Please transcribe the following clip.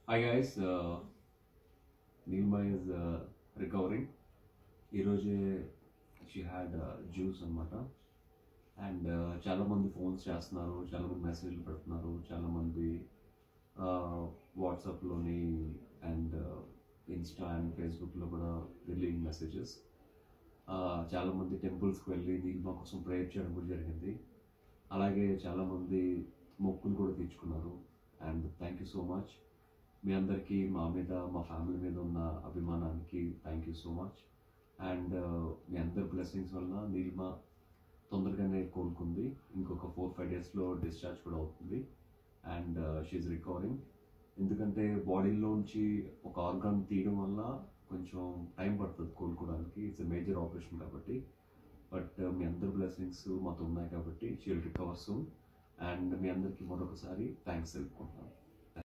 hi guys Neelma is recovering ఈరోజే she had juice అనమాట and చాలామంది ఫోన్స్ చేస్తున్నారు చాలామంది మెసేజ్లు పెడుతున్నారు చాలామంది వాట్సాప్లోని అండ్ ఇన్స్టా అండ్ ఫేస్బుక్లో కూడా రిలీవింగ్ మెసేజెస్ చాలామంది టెంపుల్స్కి వెళ్ళి నీల్మా కోసం ప్రేయర్ చేయడం కూడా జరిగింది అలాగే చాలామంది మొక్కులు కూడా తీర్చుకున్నారు and thank you so much మీ అందరికీ మా మీద మా ఫ్యామిలీ మీద ఉన్న అభిమానానికి thank you so much and మీ అందరి బ్లెస్సింగ్స్ వలన నీలిమా తొందరగానే కోలుకుంది ఇంకొక ఫోర్ ఫైవ్ డేస్లో డిశ్చార్జ్ కూడా అవుతుంది అండ్ షీఈ్ రికవరింగ్ ఎందుకంటే బాడీలోంచి ఒక ఆర్గాన్ తీయడం వల్ల కొంచెం టైం పడుతుంది కోలుకోవడానికి ఇట్స్ మేజర్ ఆపరేషన్ కాబట్టి బట్ మీ అందరి బ్లెస్సింగ్స్ మాతో ఉన్నాయి కాబట్టి షీల్ రికవర్ సూన్ అండ్ మీ అందరికీ మరొకసారి థ్యాంక్స్ తెలుపుకుంటున్నాను